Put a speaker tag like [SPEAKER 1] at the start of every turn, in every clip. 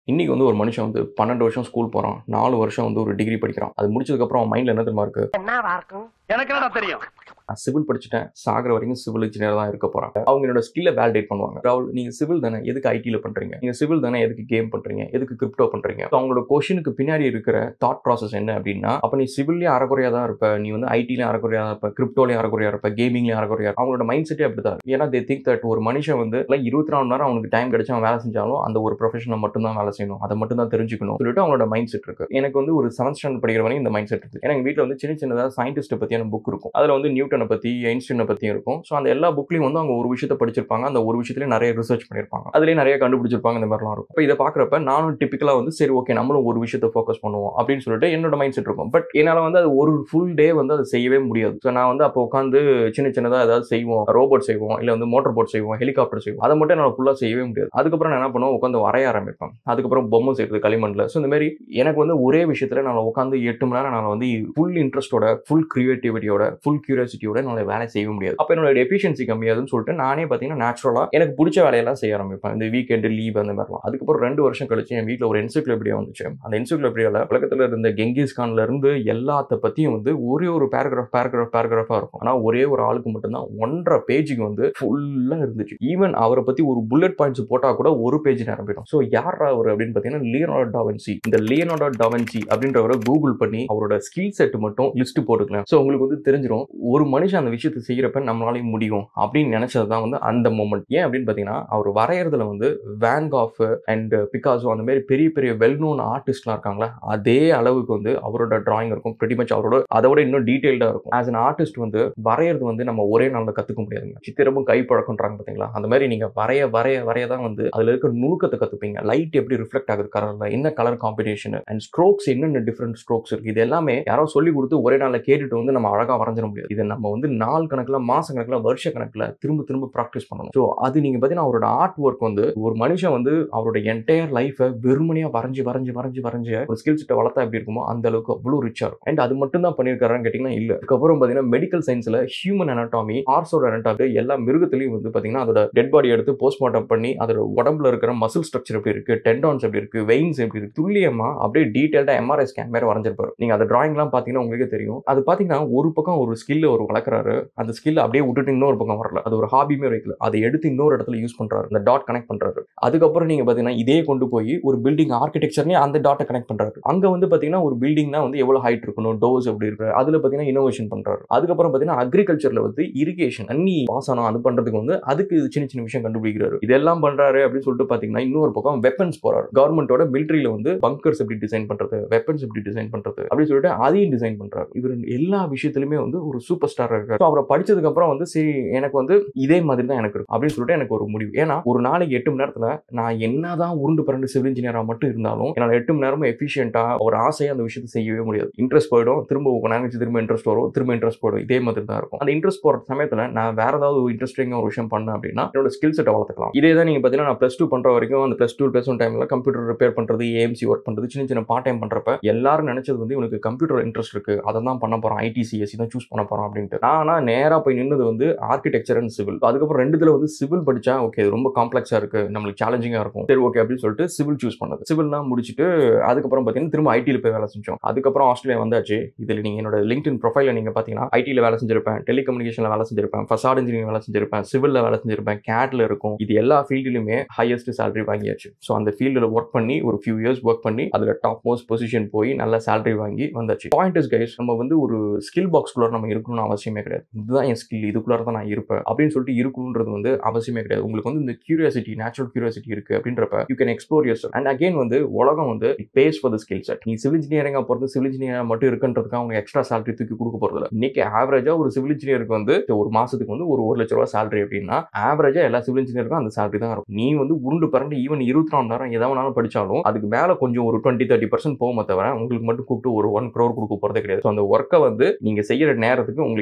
[SPEAKER 1] இன்னைக்கு வந்து ஒரு மனுஷன் வந்து பன்னெண்டு வருஷம் ஸ்கூல் போறான் நாலு வருஷம் வந்து ஒரு டிகிரி படிக்கிறான் அது முடிச்சதுக்கு அப்புறம் அவன் மைண்ட்ல என்ன தெரியுமா இருக்கு
[SPEAKER 2] என்னவா இருக்கும்
[SPEAKER 3] எனக்கு என்னடா தெரியும்
[SPEAKER 1] நான் சிவில் படிச்சுட்டேன் சாகிற வரைக்கும் சிவில் இன்ஜினியர் தான் இருக்க போறேன் அவங்க என்னோட ஸ்கில்லை வேலிடேட் பண்ணுவாங்க ராகுல் நீங்க சிவில் தானே எதுக்கு ஐடியில் பண்றீங்க நீங்க சிவில் தானே எதுக்கு கேம் பண்றீங்க எதுக்கு கிரிப்டோ பண்றீங்க So, அவங்களோட கொஷனுக்கு பின்னாடி இருக்கிற தாட் ப்ராசஸ் என்ன அப்படின்னா அப்ப நீ சிவில்லையும் அறகுறையா தான் இருப்ப நீ வந்து ஐடிலையும் அறகுறையா தான் இருப்ப கிரிப்டோலையும் அறகுறையா இருப்ப கேமிங்லையும் அறகுறையா இருப்ப. அவங்களோட மைண்ட் செட்டே அப்படிதான் இருக்கு. ஏன்னா தே திங்க் தட் ஒரு மனுஷன் வந்து எல்லாம் இருபத்தி நாலு மணி நேரம் அவனுக்கு டைம் கிடைச்சு அவன் வேலை செஞ்சாலும் அந்த ஒரு ப்ரொஃபஷனில் மட்டும் தான் வேலை செய்யணும் அதை மட்டும் தான் தெரிஞ்சுக்கணும் சொல்லிட்டு அவங்களோட மைண்ட் செட் இருக்கு எனக்கு வந்து ஒரு செவன்த் ஸ்டாண்டர்ட் படிக்கிற வரைக்கும் இந்த மைண்ட் செட் இருக்கு ஏன்னா எங்க வீட்டில் வந்து சின்ன சின்னதாக சயின்டிஸ்ட்டை பற்றியான புக் இருக்கும் அதில் வந்து நியூட்டனை பற்றி ஐன்ஸ்டீனை பற்றியும் இருக்கும் ஸோ அந்த எல்லா புக்லையும் வந்து அவங்க ஒரு விஷயத்தை படிச்சிருப்பாங்க அந்த ஒரு விஷயத்துலேயே நிறைய ரிசர்ச் பண்ணியிருப்பாங்க அதுலேயே நிறைய கண்டுபிடிச்சிருப்பாங்க இந்த மாதிரிலாம் இருக்கும் இப்போ இதை பார்க்குறப்ப நானும் டிப்பிக்கலாக வந்து சரி ஓகே நம்மளும் ஒரு விஷயத்தை ஃபோக்கஸ் பண்ணுவோம் அப்படின்னு சொல்லிட்டு என்னோட மைண்ட் செட் இருக்கும் பட் என்னால் வந்து அது ஒரு ஃபுல் டே வந்து அதை செய்யவே முடியாது ஸோ நான் வந்து அப்போ உட்காந்து சின்ன சின்னதாக ஏதாவது செய்வோம் ரோபோட் செய்வோம் இல்லை வந்து மோட்டர் போட் செய்வோம் ஹெலிகாப்டர் செய்வோம் அதை மட்டும் என்னால் ஃபுல்லாக செய்யவே முடியாது அதுக்கப்புறம் நான் என்ன பண்ணுவோம் உட்காந்து வரைய ஆரம்பிப்பேன் அதுக்கப்புறம் பொம்மை செய்யறது களிமண்ணில் ஸோ இந்த மாதிரி எனக்கு வந்து ஒரே விஷயத்தில் நான் உட்காந்து எட்டு மணி நேரம் நான் வந்து ஃபுல் இன்ட்ரெஸ்ட்டோட ஃபுல் கிரியேட்டிவிட்டியோட ஃபுல் கியூரியாசிட்டியோட என்னால் வேலை செய்ய முடியாது அப்போ என்னோட எஃபிஷியன்சி கம்மியாதுன்னு சொல்லிட்டு நானே பார்த்தீங்கன்னா நேச்சுரலாக எனக்கு பிடிச்ச வேலையெல்லாம் செய்ய ஆரம்பிப்பேன் இந்த வீக்கெண்டு லீவ் அந்த மாதிரிலாம் அதுக்கப்புறம் ரெண்டு வருஷம் கழிச்சு என் வீட்டில் ஒரு என்சைக்ளோபீடியா வந்துச்சு அந்த என்சைக்ளோபீடியாவில் உலகத்தில் இருந்த கெங்கிஸ் கான்ல இருந்து எல்லாத்த பற்றியும் வந்து ஒரே ஒரு பேராகிராஃப் பேராகிராஃப் பேராகிராஃபாக இருக்கும் ஆனால் ஒரே ஒரு ஆளுக்கு மட்டும்தான் ஒன்றரை பேஜுக்கு வந்து ஃபுல்லாக இருந்துச்சு ஈவன் அவரை பற்றி ஒரு புல்லட் பாயிண்ட்ஸ் போட்டால் கூட ஒரு பேஜ் நிரம்பிடும் ஸோ யார் அவர் அப்படின்னு பார்த்தீங்கன்னா லியோனார்டோ டாவன்சி இந்த லியோனார்டோ டாவன்சி அப்படின்றவரை கூகுள் பண்ணி அவரோட ஸ்கில் செட் மட்டும் லிஸ்ட் போட்டுக்கலாம் ஸோ உங்களுக்கு வந்து தெரிஞ்சிடும் ஒரு மனுஷன் அந்த விஷயத்தை செய்யறப்ப நம்மளாலையும் முடியும் அப்படின்னு நினைச்சது தான் வந்து அந்த மொமெண்ட் ஏன் அப்படின்னு பார்த்தீங்கன்னா அவர் வரைகிறதுல வந்து வேன்காஃப் அண்ட் பிகாசோ அந்த மாதிரி பெரிய பெரிய வெல் நோன் ஆர்டிஸ்ட்லாம் இருக்காங்களா அதே அளவுக்கு வந்து அவரோட டிராயிங் இருக்கும் pretty much அவரோட அதை விட இன்னும் டீட்டெயில்டாக இருக்கும் ஆஸ் அன் ஆர்டிஸ்ட் வந்து வரைகிறது வந்து நம்ம ஒரே நாளில் கற்றுக்க முடியாதுங்க சித்திரமும் கைப்பழக்கம்ன்றாங்க பார்த்தீங்களா அந்த மாதிரி நீங்கள் வரைய வரைய வரைய தான் வந்து அதில் இருக்க நுணுக்கத்தை கற்றுப்பீங்க லைட் எப்படி ரிஃப்ளெக்ட் ஆகுது கலரில் என்ன கலர் காம்பினேஷன் அண்ட் ஸ்ட்ரோக்ஸ் என்னென்ன டிஃப்ரெண்ட் ஸ்ட்ரோக்ஸ் இருக்குது இது எல்லாமே யாரோ சொல்லி கொடுத்து ஒரே நாளில் கேட்டுட்டு வந்து நம்ம அழகாக வரைஞ்சிட முடியாது இதை நம்ம வந்து நாள் கணக்கில் மாச கணக்கில் வருஷ கணக்கில் திரும்ப திரும்ப ப்ராக்டிஸ் பண்ணணும் ஸோ அது நீங்கள் பார்த்தீங்கன்னா அவரோட ஆர்ட் ஒர்க் வந்து ஒரு மனுஷன் வந்து அவரோட என்டையர் லைஃபை வெறுமனையாக வரைஞ்சி வரைஞ்சி வரைஞ்சி வரைஞ்சி ஒரு ஸ்கில் செட்டை வளர்த்தா எப்படி இருக்குமோ அந்த அளவுக்கு அவ்வளோ ரிச்சாக இருக்கும் அண்ட் அது மட்டும் தான் பண்ணியிருக்காருன்னு கேட்டிங்கன்னா இல்லை அதுக்கப்புறம் பார்த்தீங்கன்னா மெடிக்கல் சயின்ஸில் ஹியூமன் anatomy ஹார்ஸோட anatomy எல்லா மிருகத்துலையும் வந்து பார்த்தீங்கன்னா அதோட டெட் பாடி எடுத்து போஸ்ட்மார்ட்டம் பண்ணி அதோட உடம்புல இருக்கிற மசில் ஸ்ட்ரக்சர் எப்படி இருக்கு டெண்டான்ஸ் எப்படி இருக்கு வெயின்ஸ் எப்படி இருக்கு துல்லியமா அப்படியே டீட்டெயில்டா எம்ஆர்ஐ ஸ்கேன் மாதிரி வரைஞ்சிருப்பாரு நீங்க அந்த டிராயிங்லாம் பார்த்தீங்கன்னா உங்களுக்கே தெரியும் அது பார்த்தீங்கன்னா ஒரு பக்கம் ஒரு ஸ்கில் ஒரு வளர்க்குறாரு அந்த ஸ்கில் அப்படியே விட்டுட்டு இன்னொரு பக்கம் வரல அது ஒரு ஹாபியுமே வைக்கல அதை எடுத்து இன்னொரு இடத்துல யூஸ் பண்றாரு அந்த டாட் கனெக்ட் பண்றாரு அதுக்கப்புறம் நீங்க பார்த்தீங்கன்னா இதே கொண்டு போய் ஒரு பில்டிங் ஆர்கிடெக்சர்லயே அந்த டாட்டை கனெக்ட் பண்றாரு அங்க வந்து பார்த்தீங்கன்னா ஒரு பில்டிங்னா வந்து எவ்வளவு ஹைட் இருக்கணும் டோஸ் எப்படி இருக்கு அதுல பார்த்தீங்கன்னா இனோவேஷன் பண்றாரு அதுக்கப்புறம் பார்த்தீங்கன்னா அக்ரிகல்ச்சர்ல வந்து இரிகேஷன் தண்ணி பாசனம் அது பண்றதுக்கு வந்து அதுக்கு சின்ன சின்ன விஷயம் கண்டுபிடிக்கிறாரு இதெல்லாம் பண்றாரு அப்படின்னு சொல்லிட்டு பாத்தீங்கன்னா இன்னொரு பக்கம் வெப்பன்ஸ் போறாரு கவர்மெண்டோட மிலிட்டரியில வந்து பங்கர்ஸ் எப்படி டிசைன் பண்றது வெப்பன்ஸ் எப்படி டிசைன் பண்றது அப்படின்னு சொல்லிட்டு அதையும் டிசைன் பண்றாரு இவர் எல்லா விஷயத்திலுமே வந்து ஒரு சூப்பர் ஸ்டார் இருக்காரு So, அவரை படிச்சதுக்கு அப்புறம் வந்து சரி எனக்கு வந்து இதே மாதிரி தான் எனக்கு இருக்கும் அப்படின்னு சொல்லிட்டு எனக்கு ஒரு முடிவு ஏன்னா ஒரு நாளைக்கு எட்டு மணி நேரத்துல நான் என்னதான் உருண்டு பரண்டு சிவில் இன்ஜினியரா மட்டும் இருந்தாலும் என்னால எட்டு மணி நேரமும் எஃபிஷியன்ட்டா ஒரு ஆசையா அந்த விஷயத்தை செய்யவே முடியாது இன்ட்ரெஸ்ட் போயிடும் திரும்ப கொஞ்ச நேரம் கழிச்சு திரும்ப இன்ட்ரெஸ்ட் வரும் திரும்ப இன்ட்ரெஸ்ட் போயிடும் இதே மாதிரி தான் இருக்கும் அந்த இன்ட்ரெஸ்ட் போற சமயத்துல நான் வேற ஏதாவது ஒரு இன்ட்ரெஸ்டிங்காக ஒரு விஷயம் பண்ணேன் அப்படின்னா என்னோட ஸ்கில் செட்டை வளர்த்துக்கலாம் இதே தான் நீங்க பார்த்தீங்கன்னா நான் ப்ளஸ் டூ பண்ற வரைக்கும் அந்த ப்ளஸ் டூ ப்ளஸ் ஒன் டைம்ல கம்ப்யூட்டர் ரிப்பேர் பண்றது ஏஎம்சி ஒர்க் பண்றது சின்ன சின்ன பார்ட் டைம் பண்றப்ப எல்லாரும் நினைச்சது வந்து இவனுக்கு கம்ப்யூட்டர் இன்ட்ரெஸ்ட் இருக்கு அதை தான் பண்ண போறோம் ஐடி சிஎஸ்சி தான் சூஸ் பண்ண போறோம் அப்படின்ட்டு நான் ஆனா நேரா போய் நின்னது வந்து ஆர்கிடெக்சர் அண்ட் சிவில் அதுக்கப்புறம் ரெண்டுத்துல வந்து சிவில் படிச்சா ஓகே ரொம்ப காம்ப்ளெக்ஸா இருக்கு நம்மளுக்கு சேலஞ்சிங்கா இருக்கும் சரி ஓகே அப்படின்னு சொல்லிட்டு சிவில் சூஸ் பண்ணது சிவில்லாம் முடிச்சுட்டு அதுக்கப்புறம் பார்த்தீங்கன்னா திரும்ப ஐடியில் போய் வேலை செஞ்சோம் அதுக்கப்புறம் ஆஸ்திரேலியா வந்தாச்சு இதில் நீங்கள் என்னோட லிங்க்டின் ப்ரொஃபைல நீங்கள் பார்த்தீங்கன்னா ஐடியில் வேலை செஞ்சிருப்பேன் டெலிகம்யூனிகேஷனில் வேலை செஞ்சிருப்பேன் ஃபசாட் இன்ஜினியரிங் வேலை செஞ்சிருப்பேன் சிவிலில் வேலை செஞ்சிருப்பேன் கேட்ல இருக்கும் இது எல்லா ஃபீல்டுலையுமே ஹையஸ்ட் salary வாங்கியாச்சு ஸோ அந்த ஃபீல்டில் ஒர்க் பண்ணி ஒரு ஃபியூ இயர்ஸ் ஒர்க் பண்ணி அதில் டாப் மோஸ்ட் பொசிஷன் போய் நல்ல salary வாங்கி வந்தாச்சு பாயிண்ட் இஸ் கைஸ் நம்ம வந்து ஒரு ஸ்கில் பாக்ஸ்குள்ள நம்ம இருக்கணும்னு அவசியமே கிடையாது இதுதான் என் ஸ்கில் இதுக்குள்ளார தான் நான் இருப்பேன் அப்படின்னு சொல்லிட்டு இருக்கணுன்றது வந்து அவசியமே கிடையாது உங்களுக்கு வந்து இந்த கியூரியாசிட்டி நேச்சுரல் கியூரியாசிட்டி இருக்கு அப்படின்றப்ப you can explore your and again வந்து உலகம் வந்து base for the skill set நீ சிவில் இன்ஜினியரிங்காக போகிறது சிவில் இன்ஜினியர் மட்டும் இருக்குன்றதுக்காக அவங்க எக்ஸ்ட்ரா salary தூக்கி கொடுக்க போறது இல்லை இன்னைக்கு ஆவரேஜா ஒரு சிவில் இன்ஜினியருக்கு வந்து ஒரு மாசத்துக்கு வந்து ஒரு ஒரு லட்ச ரூபா salary அப்படின்னா ஆவரேஜா எல்லா சிவில் இன்ஜினியருக்கும் அந்த salary தான் இருக்கும் நீ வந்து உருண்டு பரண்டு ஈவன் இருபத்தி நாலு நேரம் எதாவது வேணாலும் படிச்சாலும் அதுக்கு மேல கொஞ்சம் ஒரு டுவெண்ட்டி தேர்ட்டி பர்சன்ட் போகுமே தவிர உங்களுக்கு மட்டும் கூப்பிட்டு ஒரு ஒன் க்ரோர் கொடுக்க போறதே கிடையாது So, அந்த ஒர்க்கை வந்து நீங்க செய்யற நேரத்துக்கு உங்களுக்கு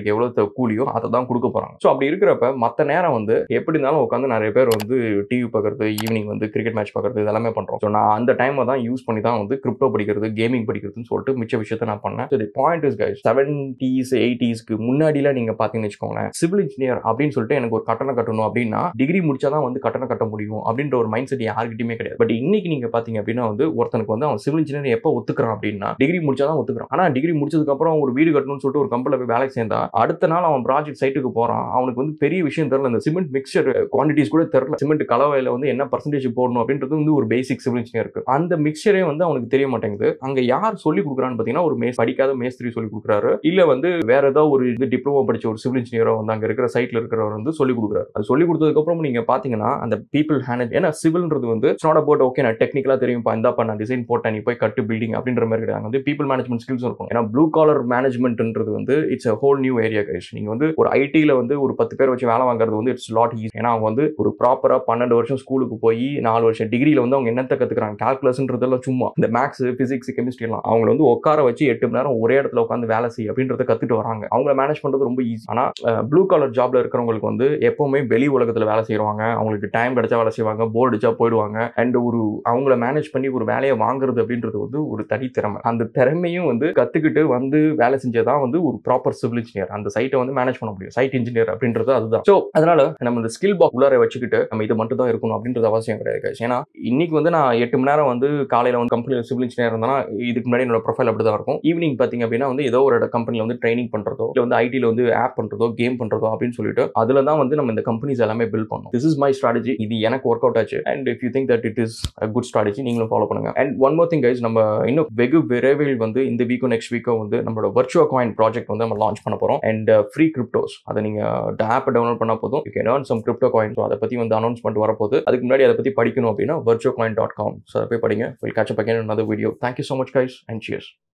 [SPEAKER 1] இன்ஜினியருக்கு எவ்வளோ கூலியோ அதை தான் கொடுக்க போகிறாங்க ஸோ அப்படி இருக்கிறப்ப மற்ற நேரம் வந்து எப்படி இருந்தாலும் உட்காந்து நிறைய பேர் வந்து டிவி பார்க்குறது ஈவினிங் வந்து கிரிக்கெட் மேட்ச் பார்க்குறது இதெல்லாமே பண்ணுறோம் ஸோ நான் அந்த டைமை தான் யூஸ் பண்ணி தான் வந்து கிரிப்டோ படிக்கிறது கேமிங் படிக்கிறதுன்னு சொல்லிட்டு மிச்ச விஷயத்த நான் பண்ணேன் so point is guys seventies எயிட்டிஸ்க்கு முன்னாடிலாம் நீங்கள் பார்த்தீங்கன்னு வச்சுக்கோங்களேன் சிவில் இன்ஜினியர் அப்படின்னு சொல்லிட்டு எனக்கு ஒரு கட்டணம் கட்டணும் அப்படின்னா டிகிரி முடிச்சா தான் வந்து கட்டணம் கட்ட முடியும் அப்படின்ற ஒரு மைண்ட் செட் யாருக்கிட்டையுமே கிடையாது பட் இன்னைக்கு நீங்க பாத்தீங்க அப்படின்னா வந்து ஒருத்தனுக்கு வந்து அவன் சிவில் இன்ஜினியர் எப்போ ஒத்துக்கிறான் அப்படின்னா டிகிரி முடிச்சா தான் ஒத்துக்கிறான் ஆனா டிகிரி முடிச்சதுக்கு அப்புறம் ஒரு வீடு கட்டணும்னு சொல்லிட்டு ஒரு கம்பெனில போய் வேலைக்கு சேர்ந்தா அடுத்த நாள் அவன் ப்ராஜெக்ட் சைட்டுக்கு போறான் அவனுக்கு வந்து பெரிய விஷயம் தெரியல இந்த சிமெண்ட் மிக்சர் குவான்டிட்டிஸ் கூட தெரியல சிமெண்ட் கலவையில வந்து என்ன பர்சன்டேஜ் போடணும் அப்படின்றது வந்து ஒரு பேசிக் சிவில் இன்ஜினியர் இருக்கு அந்த மிக்சரே வந்து அவனுக்கு தெரிய மாட்டேங்குது அங்க யார் சொல்லி கொடுக்குறான்னு பாத்தீங்கன்னா ஒரு மேஸ் படிக்காத மேஸ்திரி சொல்லி கொடுக்குறாரு இல்ல வந்து வேற ஏதாவது ஒரு இது டிப்ளமோ படிச்ச ஒரு சிவில் இன்ஜினியரோ வந்து அங்க இருக்கிற சைட்ல இருக்கிறவர் வந்து சொல்லி கொடுக்குறாரு அது சொல்லி கொடுத்ததுக்கு அப்புறம் நீங்க பாத்தீங்கன்னா அந்த பீப்புள் ஹேண்ட் ஏன்னா சிவில்ன்றது வந்து நாட் அபவுட் ஓகே நான் டெக்னிக்கலா தெரியும்ப்பா இந்தாப்பா நான் டிசைன் போட்டேன் நீ போய் கட்டு பில்டிங் அப்படின்ற மாதிரி கிடையாது வந்து பீப்புள் மேனேஜ்மெண்ட் ஸ்கில்ஸ் இருக்கும் ஏன்னா ப்ளூ காலர் மேனேஜ்மெண்ட்ன்றது வந்து it's a whole new area guys நீங்க வந்து ஒரு ஐடில வந்து ஒரு பத்து பேர் வச்சு வேலை வாங்குறது வந்து இட்ஸ் லாட் ஈஸி ஏன்னா அவங்க வந்து ஒரு ப்ராப்பரா பன்னெண்டு வருஷம் ஸ்கூலுக்கு போய் நாலு வருஷம் டிகிரியில வந்து அவங்க என்னத்த கத்துக்கிறாங்க கால்குலஸ்ன்றதெல்லாம் சும்மா இந்த மேக்ஸ் பிசிக்ஸ் கெமிஸ்ட்ரி எல்லாம் அவங்கள வந்து உட்கார வச்சு எட்டு மணி நேரம் ஒரே இடத்துல உட்காந்து வேலை செய்ய அப்படின்றத கத்துட்டு வராங்க அவங்கள மேனேஜ் பண்றது ரொம்ப ஈஸி ஆனா ப்ளூ காலர் ஜாப்ல இருக்கிறவங்களுக்கு வந்து எப்பவுமே வெளி உலகத்துல வேலை செய்வாங்க அவங்களுக்கு டைம் கிடைச்சா வேலை செய்வாங்க போர் அடிச்சா போயிடுவாங்க அண்ட் ஒரு அவங்கள மேனேஜ் பண்ணி ஒரு வேலையை வாங்குறது அப்படின்றது வந்து ஒரு தனி திறமை அந்த திறமையும் வந்து கத்துக்கிட்டு வந்து வேலை செஞ்சதான் வந்து ஒரு ப்ராப்பர் சிவில் இன்ஜினியர் அந்த சைட்டை வந்து மேனேஜ் பண்ண முடியும் சைட் இன்ஜினியர் அப்படின்றது அதுதான் ஸோ அதனால நம்ம இந்த ஸ்கில் பாக் உள்ளார வச்சுக்கிட்டு நம்ம இது மட்டும் தான் இருக்கணும் அப்படின்றது அவசியம் கிடையாது guys. ஏன்னா இன்னைக்கு வந்து நான் எட்டு மணி நேரம் வந்து காலையில வந்து கம்பெனியில் சிவில் இன்ஜினியர் இருந்தாலும் இதுக்கு முன்னாடி என்னோட ப்ரொஃபைல் அப்படி தான் இருக்கும் ஈவினிங் பார்த்தீங்க அப்படின்னா வந்து ஏதோ ஒரு கம்பெனியில் வந்து ட்ரைனிங் பண்றதோ இல்லை வந்து ஐடியில் வந்து ஆப் பண்றதோ கேம் பண்றதோ அப்படின்னு சொல்லிட்டு அதுல தான் வந்து நம்ம இந்த கம்பெனிஸ் எல்லாமே பில்ட் பண்ணோம் திஸ் இஸ் மை ஸ்ட்ராட்டஜி இது எனக்கு ஒர்க் அவுட் ஆச்சு and if you think that it is good strategy நீங்களும் ஃபாலோ பண்ணுங்க and one more thing guys நம்ம இன்னும் வெகு விரைவில் வந்து இந்த வீக்கோ நெக்ஸ்ட் வீக்கோ வந்து நம்மளோட வர்ச்சுவா காயின் ப்ராஜெக்ட் வந்து நம்ம லான்ச் பண்ண போறோம் அண்ட் ஃப்ரீ கிரிப்டோஸ் அதை நீங்க ஆப்பை டவுன்லோட் பண்ணா போதும் you can earn some crypto coin so அதை பத்தி வந்து அனௌன்ஸ்மெண்ட் வரப்போகுது அதுக்கு முன்னாடி அதை பத்தி படிக்கணும் அப்படின்னா வர்ச்சுவா காயின் டாட் காம் ஸோ அதை போய் படிங்க will catch up again another video thank you so much guys and cheers